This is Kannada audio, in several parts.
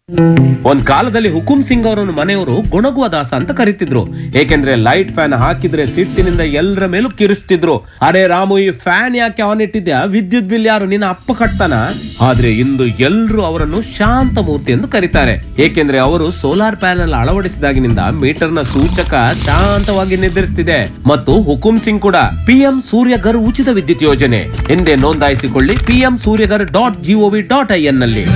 ಒಂದ್ ಕಾಲದಲ್ಲಿ ಹುಕುಂ ಸಿಂಗ್ ಅವರನ್ನು ಮನೆಯವರು ಗುಣಗುವ ದಾಸ ಅಂತ ಕರೀತಿದ್ರು ಏಕೆಂದ್ರೆ ಲೈಟ್ ಫ್ಯಾನ್ ಹಾಕಿದ್ರೆ ಸಿಟ್ಟಿನಿಂದ ಎಲ್ಲರ ಮೇಲೂ ಕಿರಿಸ್ತಿದ್ರು ಅರೆ ರಾಮು ಈ ಫ್ಯಾನ್ ಯಾಕೆ ಆನ್ ಇಟ್ಟಿದ್ಯಾ ವಿದ್ಯುತ್ ಬಿಲ್ ಯಾರು ನಿನ್ನ ಅಪ್ಪ ಕಟ್ತಾನ ಆದ್ರೆ ಇಂದು ಎಲ್ರು ಅವರನ್ನು ಶಾಂತ ಮೂರ್ತಿ ಎಂದು ಕರೀತಾರೆ ಏಕೆಂದ್ರೆ ಅವರು ಸೋಲಾರ್ ಪ್ಯಾನೆಲ್ ಅಳವಡಿಸಿದಾಗಿನಿಂದ ಮೀಟರ್ನ ಸೂಚಕ ಶಾಂತವಾಗಿ ನಿರ್ಧರಿಸುತ್ತಿದೆ ಮತ್ತು ಹುಕುಂ ಸಿಂಗ್ ಕೂಡ ಪಿಎಂ ಸೂರ್ಯಗರ್ ಉಚಿತ ವಿದ್ಯುತ್ ಯೋಜನೆ ಎಂದೇ ನೋಂದಾಯಿಸಿಕೊಳ್ಳಿ PM Suryaghar dot GOV dot I N ನಲ್ಲಿ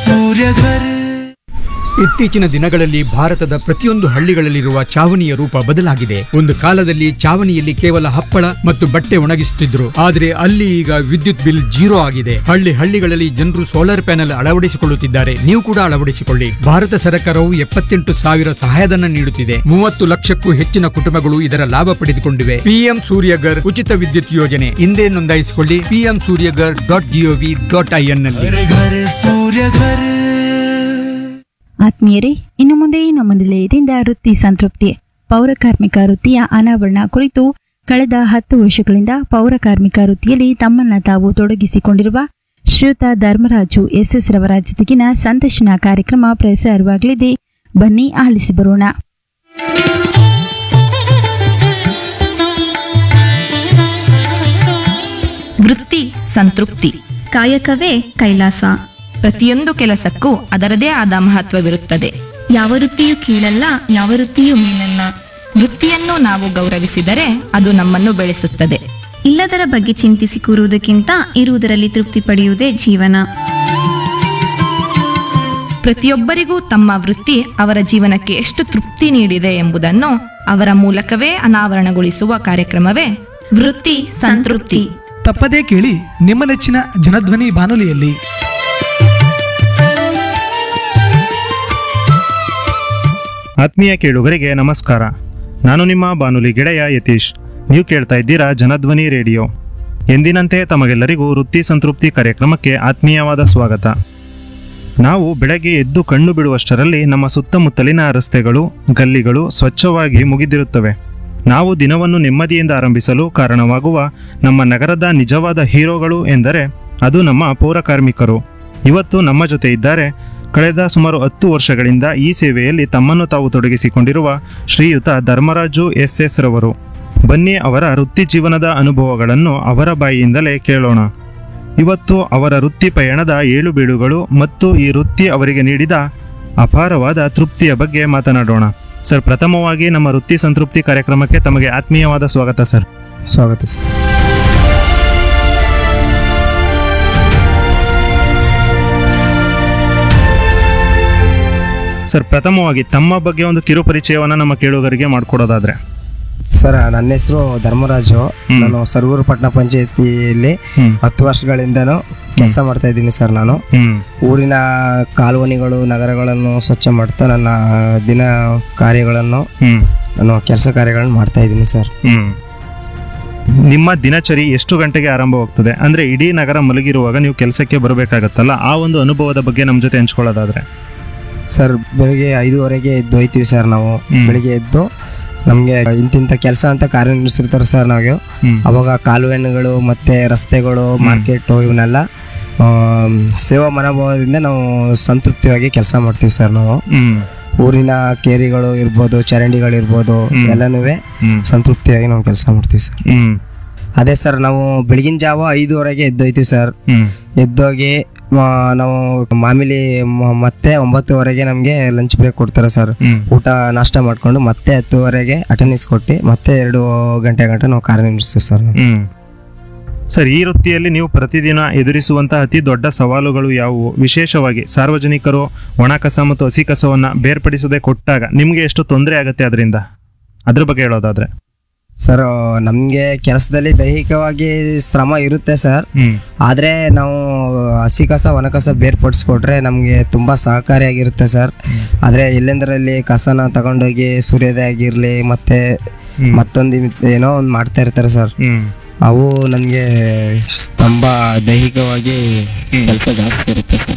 ಇತ್ತೀಚಿನ ದಿನಗಳಲ್ಲಿ ಭಾರತದ ಪ್ರತಿಯೊಂದು ಹಳ್ಳಿಗಳಲ್ಲಿರುವ ಚಾವಣಿಯ ರೂಪ ಬದಲಾಗಿದೆ ಒಂದು ಕಾಲದಲ್ಲಿ ಚಾವಣಿಯಲ್ಲಿ ಕೇವಲ ಹಪ್ಪಳ ಮತ್ತು ಬಟ್ಟೆ ಒಣಗಿಸುತ್ತಿದ್ರು ಆದರೆ ಅಲ್ಲಿ ಈಗ ವಿದ್ಯುತ್ ಬಿಲ್ ಜೀರೋ ಆಗಿದೆ ಹಳ್ಳಿ ಹಳ್ಳಿಗಳಲ್ಲಿ ಜನರು ಸೋಲಾರ್ ಪ್ಯಾನೆಲ್ ಅಳವಡಿಸಿಕೊಳ್ಳುತ್ತಿದ್ದಾರೆ ನೀವು ಕೂಡ ಅಳವಡಿಸಿಕೊಳ್ಳಿ ಭಾರತ ಸರ್ಕಾರವು ಎಪ್ಪತ್ತೆಂಟು ಸಾವಿರ ಸಹಾಯಧನ ನೀಡುತ್ತಿದೆ ಮೂವತ್ತು ಲಕ್ಷಕ್ಕೂ ಹೆಚ್ಚಿನ ಕುಟುಂಬಗಳು ಇದರ ಲಾಭ ಪಡೆದುಕೊಂಡಿವೆ ಪಿಎಂ ಸೂರ್ಯಗರ್ ಉಚಿತ ವಿದ್ಯುತ್ ಯೋಜನೆ ಹಿಂದೆ ನೋಂದಾಯಿಸಿಕೊಳ್ಳಿ PM Suryaghar dot GOV dot IN ನಲ್ಲಿ ಆತ್ಮೀಯರೇ ಇನ್ನು ಮುಂದೆ ನಮ್ಮ ನಿಲಯದಿಂದ ವೃತ್ತಿ ಸಂತೃಪ್ತಿ ಪೌರ ಕಾರ್ಮಿಕ ವೃತ್ತಿಯ ಅನಾವರಣ ಕುರಿತು ಕಳೆದ ಹತ್ತು ವರ್ಷಗಳಿಂದ ಪೌರ ಕಾರ್ಮಿಕ ವೃತ್ತಿಯಲ್ಲಿ ತಮ್ಮನ್ನ ತಾವು ತೊಡಗಿಸಿಕೊಂಡಿರುವ ಶ್ರೀಯುತ ಧರ್ಮರಾಜು ಎಸ್ಎಸ್ ರವರ ಜೊತೆಗಿನ ಸಂದರ್ಶನ ಕಾರ್ಯಕ್ರಮ ಪ್ರಸಾರವಾಗಲಿದೆ ಬನ್ನಿ ಆಲಿಸಿ ಬರೋಣ ವೃತ್ತಿ ಸಂತೃಪ್ತಿ ಕಾಯಕವೇ ಕೈಲಾಸ ಪ್ರತಿಯೊಂದು ಕೆಲಸಕ್ಕೂ ಅದರದೇ ಆದ ಮಹತ್ವವಿರುತ್ತದೆ ಯಾವ ವೃತ್ತಿಯೂ ಕೀಳಲ್ಲ ಯಾವ ವೃತ್ತಿಯೂ ಮೇಲಲ್ಲ ವೃತ್ತಿಯನ್ನು ನಾವು ಗೌರವಿಸಿದರೆ ಅದು ನಮ್ಮನ್ನು ಬೆಳೆಸುತ್ತದೆ ಇಲ್ಲದರ ಬಗ್ಗೆ ಚಿಂತಿಸಿ ಕೂರುವುದಕ್ಕಿಂತ ಇರುವುದರಲ್ಲಿ ತೃಪ್ತಿ ಪಡೆಯುವುದೇ ಜೀವನ ಪ್ರತಿಯೊಬ್ಬರಿಗೂ ತಮ್ಮ ವೃತ್ತಿ ಅವರ ಜೀವನಕ್ಕೆ ಎಷ್ಟು ತೃಪ್ತಿ ನೀಡಿದೆ ಎಂಬುದನ್ನು ಅವರ ಮೂಲಕವೇ ಅನಾವರಣಗೊಳಿಸುವ ಕಾರ್ಯಕ್ರಮವೇ ವೃತ್ತಿ ಸಂತೃಪ್ತಿ ತಪ್ಪದೇ ಕೇಳಿ ನಿಮ್ಮ ನೆಚ್ಚಿನ ಜನಧ್ವನಿ ಬಾನುಲಿಯಲ್ಲಿ ಆತ್ಮೀಯ ಕೇಳುಗರಿಗೆ ನಮಸ್ಕಾರ ನಾನು ನಿಮ್ಮ ಬಾನುಲಿ ಗೆಳೆಯ ಯತೀಶ್ ನೀವು ಕೇಳ್ತಾ ಇದ್ದೀರಾ ಜನಧ್ವನಿ ರೇಡಿಯೋ ಎಂದಿನಂತೆ ತಮಗೆಲ್ಲರಿಗೂ ವೃತ್ತಿ ಸಂತೃಪ್ತಿ ಕಾರ್ಯಕ್ರಮಕ್ಕೆ ಆತ್ಮೀಯವಾದ ಸ್ವಾಗತ ನಾವು ಬೆಳಗ್ಗೆ ಎದ್ದು ಕಣ್ಣು ಬಿಡುವಷ್ಟರಲ್ಲಿ ನಮ್ಮ ಸುತ್ತಮುತ್ತಲಿನ ರಸ್ತೆಗಳು ಗಲ್ಲಿಗಳು ಸ್ವಚ್ಛವಾಗಿ ಮುಗಿದಿರುತ್ತವೆ ನಾವು ದಿನವನ್ನು ನೆಮ್ಮದಿಯಿಂದ ಆರಂಭಿಸಲು ಕಾರಣವಾಗುವ ನಮ್ಮ ನಗರದ ನಿಜವಾದ ಹೀರೋಗಳು ಎಂದರೆ ಅದು ನಮ್ಮ ಪೌರ ಕಾರ್ಮಿಕರು ಇವತ್ತು ನಮ್ಮ ಜೊತೆ ಇದ್ದಾರೆ ಕಳೆದ ಸುಮಾರು ಹತ್ತು ವರ್ಷಗಳಿಂದ ಈ ಸೇವೆಯಲ್ಲಿ ತಮ್ಮನ್ನು ತಾವು ತೊಡಗಿಸಿಕೊಂಡಿರುವ ಶ್ರೀಯುತ ಧರ್ಮರಾಜು ಎಸ್ ಎಸ್ ರವರು ಬನ್ನಿ ಅವರ ವೃತ್ತಿ ಜೀವನದ ಅನುಭವಗಳನ್ನು ಅವರ ಬಾಯಿಯಿಂದಲೇ ಕೇಳೋಣ ಇವತ್ತು ಅವರ ವೃತ್ತಿ ಪಯಣದ ಏಳು ಬೀಳುಗಳು ಮತ್ತು ಈ ವೃತ್ತಿ ಅವರಿಗೆ ನೀಡಿದ ಅಪಾರವಾದ ತೃಪ್ತಿಯ ಬಗ್ಗೆ ಮಾತನಾಡೋಣ ಸರ್ ಪ್ರಥಮವಾಗಿ ನಮ್ಮ ವೃತ್ತಿ ಸಂತೃಪ್ತಿ ಕಾರ್ಯಕ್ರಮಕ್ಕೆ ತಮಗೆ ಆತ್ಮೀಯವಾದ ಸ್ವಾಗತ ಸರ್ ಸ್ವಾಗತ ಸರ್ ಸರ್ ಪ್ರಥಮವಾಗಿ ತಮ್ಮ ಬಗ್ಗೆ ಒಂದು ಕಿರು ಪರಿಚಯವನ್ನು ನಮ್ಮ ಕೇಳುಗರಿಗೆ ಮಾಡಿಕೊಡೋದಾದ್ರೆ ಸರ್ ನನ್ನ ಹೆಸರು ಧರ್ಮರಾಜು ಹ್ಮ್. ನಾನು ಸರ್ಗೂರು ಪಟ್ಟಣ ಪಂಚಾಯತಿಯಲ್ಲಿ ಹ್ಮ್ ಹತ್ತು ವರ್ಷಗಳಿಂದನೂ ಕೆಲಸ ಮಾಡ್ತಾ ಇದ್ದೀನಿ ಸರ್ ನಾನು ಹ್ಮ್ ಊರಿನ ಕಾಲೋನಿಗಳು ನಗರಗಳನ್ನು ಸ್ವಚ್ಛ ಮಾಡ್ತಾ ನನ್ನ ದಿನ ಕಾರ್ಯಗಳನ್ನು ಹ್ಮ್ ನಾನು ಕೆಲಸ ಕಾರ್ಯಗಳನ್ನು ಮಾಡ್ತಾ ಇದ್ದೀನಿ ಸರ್ ಹ್ಮ್ ನಿಮ್ಮ ದಿನಚರಿ ಎಷ್ಟು ಗಂಟೆಗೆ ಆರಂಭವಾಗ್ತದೆ ಅಂದ್ರೆ ಇಡೀ ನಗರ ಮಲಗಿರುವಾಗ ನೀವು ಕೆಲಸಕ್ಕೆ ಬರಬೇಕಾಗತ್ತಲ್ಲ ಆ ಒಂದು ಅನುಭವದ ಬಗ್ಗೆ ನಮ್ಮ ಜೊತೆ ಹಂಚ್ಕೊಳ್ಳೋದಾದ್ರೆ ಸರ್ ಬೆಳಿಗ್ಗೆ ಐದುವರೆಗೆ ಎದ್ದು ಹೋಯ್ತೀವಿ ಸರ್ ನಾವು ಹ್ಮ್. ಬೆಳಿಗ್ಗೆ ಎದ್ದು ನಮಗೆ ಇಂತಿಂಥ ಕೆಲಸ ಅಂತ ಕಾರ್ಯನಿರ್ವಹಿಸಿರ್ತಾರೆ ಸರ್ ನಾವು ಹ್ಮ್ ಅವಾಗ ಕಾಲುವೆಗಳು ಮತ್ತೆ ರಸ್ತೆಗಳು ಮಾರ್ಕೆಟು ಇವನ್ನೆಲ್ಲ ಆಮ್, ಸೇವಾ ಮನೋಭಾವದಿಂದ ನಾವು ಸಂತೃಪ್ತಿಯಾಗಿ ಕೆಲಸ ಮಾಡ್ತೀವಿ ಸರ್ ನಾವು ಹ್ಮ್ ಊರಿನ ಕೇರಿಗಳು ಇರ್ಬೋದು ಚರಂಡಿಗಳಿರ್ಬೋದು ಹ್ಮ್. ಎಲ್ಲನೂ ಹ್ಮ್ ಸಂತೃಪ್ತಿಯಾಗಿ ನಾವು ಕೆಲಸ ಮಾಡ್ತೀವಿ ಸರ್ ಹ್ಮ್ ಅದೇ ಸರ್ ನಾವು ಬೆಳಗಿನ ಜಾವ ಐದುವರೆಗೆ ಎದ್ದೋಯ್ತೀವಿ ಸರ್ ಹ್ಮ್ ಎದ್ದೋಗಿ ಆ, ನಾವು ಮಾಮೂಲಿ ಮ- ಮತ್ತೆ ಒಂಬತ್ತುವರೆಗೆ ನಮಗೆ ಲಂಚ್ ಬ್ರೇಕ್ ಕೊಡ್ತಾರೆ ಸರ್ ಹ್ಮ್ ಊಟ ನಾಷ್ಟ ಮಾಡ್ಕೊಂಡು ಮತ್ತೆ ಹತ್ತುವರೆಗೆ ಅಟೆಂಡೆನ್ಸ್ ಕೊಟ್ಟು ಮತ್ತೆ ಎರಡು ಗಂಟೆ ಗಂಟೆ ನಾವು ಕಾರ್ಯನಿರ್ವಹಿಸ್ತೀವಿ ಸರ್ ನಾವು. ಹ್ಮ್ ಸರ್ ಈ ವೃತ್ತಿಯಲ್ಲಿ ನೀವು ಪ್ರತಿದಿನ ಎದುರಿಸುವಂತಹ ಅತಿ ದೊಡ್ಡ ಸವಾಲುಗಳು ಯಾವುವು ವಿಶೇಷವಾಗಿ ಸಾರ್ವಜನಿಕರು ಒಣ ಕಸ ಮತ್ತು ಹಸಿ ಕಸವನ್ನ ಬೇರ್ಪಡಿಸದೆ ಕೊಟ್ಟಾಗ ನಿಮ್ಗೆ ಎಷ್ಟು ತೊಂದರೆ ಆಗುತ್ತೆ ಅದರಿಂದ ಅದ್ರ ಬಗ್ಗೆ ಹೇಳೋದಾದ್ರೆ ಸರ್ ನಮಗೆ ಕೆಲಸದಲ್ಲಿ ದೈಹಿಕವಾಗಿ ಶ್ರಮ ಇರುತ್ತೆ ಸರ್ ಹ್ಮ್ ಆದರೆ ನಾವು ಹಸಿ ಕಸ ಒಣ ಕಸ ಬೇರ್ಪಡಿಸ್ಕೊಟ್ರೆ ನಮಗೆ ತುಂಬ ಸಹಕಾರಿಯಾಗಿರುತ್ತೆ ಸರ್ ಆದರೆ ಎಲ್ಲೆಂದರಲ್ಲಿ ಕಸನ ತಗೊಂಡೋಗಿ ಸುರಿಯೋದೇ ಆಗಿರಲಿ ಮತ್ತೆ ಹ್ಮ್. ಮತ್ತೊಂದು ಇಮ್- ಏನೋ ಒಂದು ಮಾಡ್ತಾ ಇರ್ತಾರೆ ಸರ್ ಹ್ಮ್ ಅವು ನನಗೆ ತುಂಬ ದೈಹಿಕವಾಗಿ ಕೆಲಸ ಜಾಸ್ತಿ ಇರುತ್ತೆ ಸರ್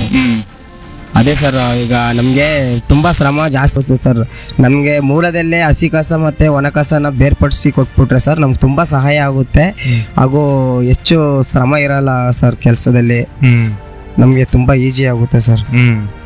ಅದೇ ಸರ್ ಈಗ ನಮಗೆ ತುಂಬ ಶ್ರಮ ಜಾಸ್ತಿ ಇರುತ್ತೆ ಸರ್ ನಮಗೆ ಮೂಲದಲ್ಲೇ ಹಸಿ ಕಸ ಮತ್ತು ಒಣ ಕಸನ ಬೇರ್ಪಡಿಸಿ ಕೊಟ್ಬಿಟ್ರೆ ಸರ್ ನಮ್ಗೆ ತುಂಬ ಸಹಾಯ ಆಗುತ್ತೆ ಹಾಗೂ ಹೆಚ್ಚು ಶ್ರಮ ಇರಲ್ಲ ಸರ್ ಕೆಲಸದಲ್ಲಿ ಹ್ಮ್ ನಮಗೆ ತುಂಬ ಈಸಿ ಆಗುತ್ತೆ ಸರ್ ಹ್ಮ್